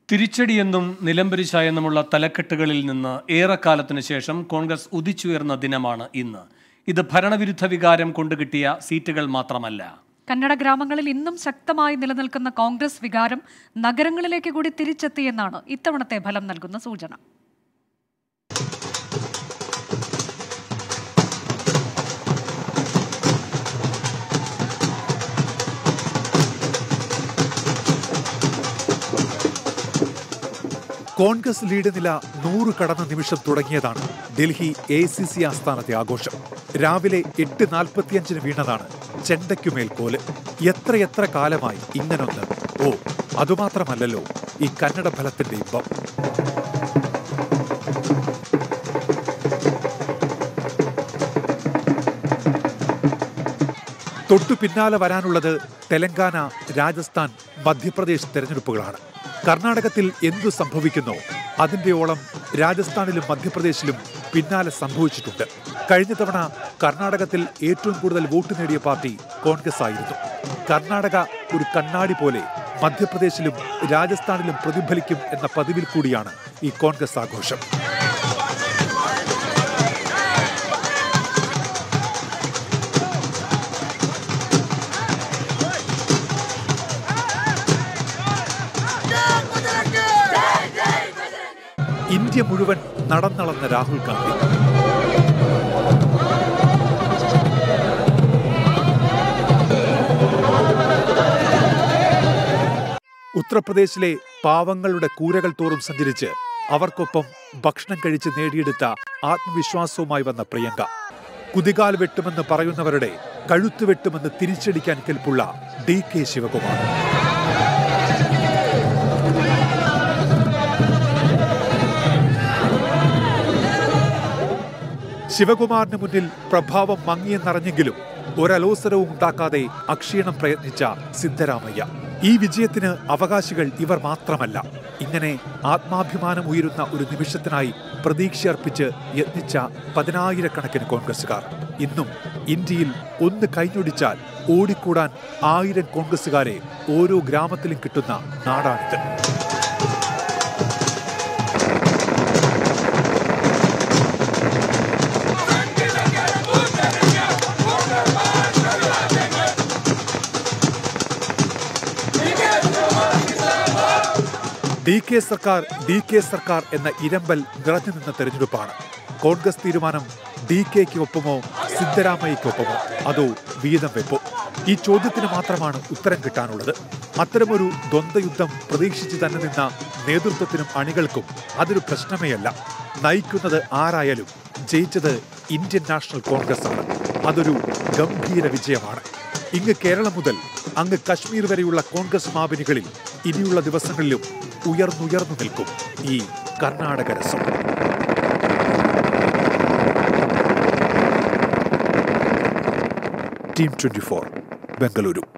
തിരിച്ചടിയെന്നും നിലംപരിശായെന്നുമുള്ള തലക്കെട്ടുകളിൽ നിന്ന് ഏറെക്കാലത്തിനു ശേഷം കോൺഗ്രസ് ഉദിച്ചുയർന്ന ദിനമാണ് ഇന്ന് ഇത് ഭരണവിരുദ്ധ വികാരം കൊണ്ടുകിട്ടിയ സീറ്റുകൾ മാത്രമല്ല കന്നഡ ഗ്രാമങ്ങളിൽ ഇന്നും ശക്തമായി നിലനിൽക്കുന്ന കോൺഗ്രസ് വികാരം നഗരങ്ങളിലേക്ക് കൂടി തിരിച്ചെത്തിയെന്നാണ് ഇത്തവണത്തെ ഫലം നൽകുന്ന സൂചന കോൺഗ്രസ് ലീഡ് നില നൂറ് കടന്ന നിമിഷം തുടങ്ങിയതാണ് ഡൽഹി എ സി സി ആസ്ഥാനത്തെ ആഘോഷം രാവിലെ എട്ട് നാൽപ്പത്തിയഞ്ചിന് വീണതാണ് ചെണ്ടയ്ക്കുമേൽ കോല് എത്രയെത്ര കാലമായി ഇങ്ങനൊന്ന് ഓ അതുമാത്രമല്ലല്ലോ ഈ കന്നഡ ഫലത്തിന്റെ ഇമ്പം തൊട്ടു പിന്നാലെ വരാനുള്ളത് തെലങ്കാന രാജസ്ഥാൻ മധ്യപ്രദേശ് തെരഞ്ഞെടുപ്പുകളാണ് കർണാടകത്തിൽ എന്തു സംഭവിക്കുന്നോ അതിന്റെ ഓളം രാജസ്ഥാനിലും മധ്യപ്രദേശിലും പിന്നാലെ സംഭവിച്ചിട്ടുണ്ട് കഴിഞ്ഞ തവണ കർണാടകത്തിൽ ഏറ്റവും കൂടുതൽ വോട്ട് നേടിയ പാർട്ടി കോൺഗ്രസ് ആയിരുന്നു കർണാടക ഒരു കണ്ണാടി പോലെ മധ്യപ്രദേശിലും രാജസ്ഥാനിലും പ്രതിഫലിക്കും എന്ന പതിവിൽ കൂടിയാണ് ഈ കോൺഗ്രസ് ആഘോഷം ഇന്ത്യ മുഴുവൻ നടന്നളന്ന രാഹുൽ ഗാന്ധി ഉത്തർപ്രദേശിലെ പാവങ്ങളുടെ കൂരകൾ തോറും സഞ്ചരിച്ച് അവർക്കൊപ്പം ഭക്ഷണം കഴിച്ച് നേടിയെടുത്ത ആത്മവിശ്വാസവുമായി വന്ന പ്രിയങ്ക കുതികാൽ വെട്ടുമെന്ന് പറയുന്നവരുടെ കഴുത്ത് വെട്ടുമെന്ന് തിരിച്ചടിക്കാൻ കെൽപ്പുള്ള ഡി കെ ശിവകുമാർ ശിവകുമാറിന് മുന്നിൽ പ്രഭാവം മങ്ങിയെന്നറിഞ്ഞെങ്കിലും ഒരലോസരവും ഉണ്ടാക്കാതെ അക്ഷീണം പ്രയത്നിച്ച സിദ്ധരാമയ്യ ഈ വിജയത്തിന് അവകാശികൾ ഇവർ മാത്രമല്ല ഇങ്ങനെ ആത്മാഭിമാനം ഉയരുന്ന ഒരു നിമിഷത്തിനായി പ്രതീക്ഷയർപ്പിച്ച് യത്നിച്ച പതിനായിരക്കണക്കിന് കോൺഗ്രസുകാർ ഇന്നും ഇന്ത്യയിൽ ഒന്ന് കൈഞ്ഞൊടിച്ചാൽ ഓടിക്കൂടാൻ ആയിരം കോൺഗ്രസുകാരെ ഓരോ ഗ്രാമത്തിലും കിട്ടുന്ന നാടാണിത് ഡി കെ സർക്കാർ ഡി കെ സർക്കാർ എന്ന ഇരമ്പൽ നിറഞ്ഞു നിന്ന തെരഞ്ഞെടുപ്പാണ് കോൺഗ്രസ് തീരുമാനം ഡി കെക്ക് ഒപ്പമോ സിദ്ധരാമയ്ക്കൊപ്പമോ അതോ വീതം വെപ്പോ ഈ ചോദ്യത്തിന് മാത്രമാണ് ഉത്തരം കിട്ടാനുള്ളത് അത്തരമൊരു ദ്വന്ദ്വയുദ്ധം പ്രതീക്ഷിച്ചു തന്നെ നിന്ന നേതൃത്വത്തിനും അണികൾക്കും അതൊരു പ്രശ്നമേയല്ല നയിക്കുന്നത് ആരായാലും ജയിച്ചത് ഇന്ത്യൻ നാഷണൽ കോൺഗ്രസ് ആണ് അതൊരു ഗംഭീര വിജയമാണ് ഇങ്ങ് കേരളം മുതൽ അങ്ങ് കശ്മീർ വരെയുള്ള കോൺഗ്രസ് മാപിനികളിൽ ഇനിയുള്ള ദിവസങ്ങളിലും ഉയർന്നുയർന്നു നിൽക്കും ഈ കർണാടക രസം ടീം ട്വന്റി ഫോർ ബംഗളൂരു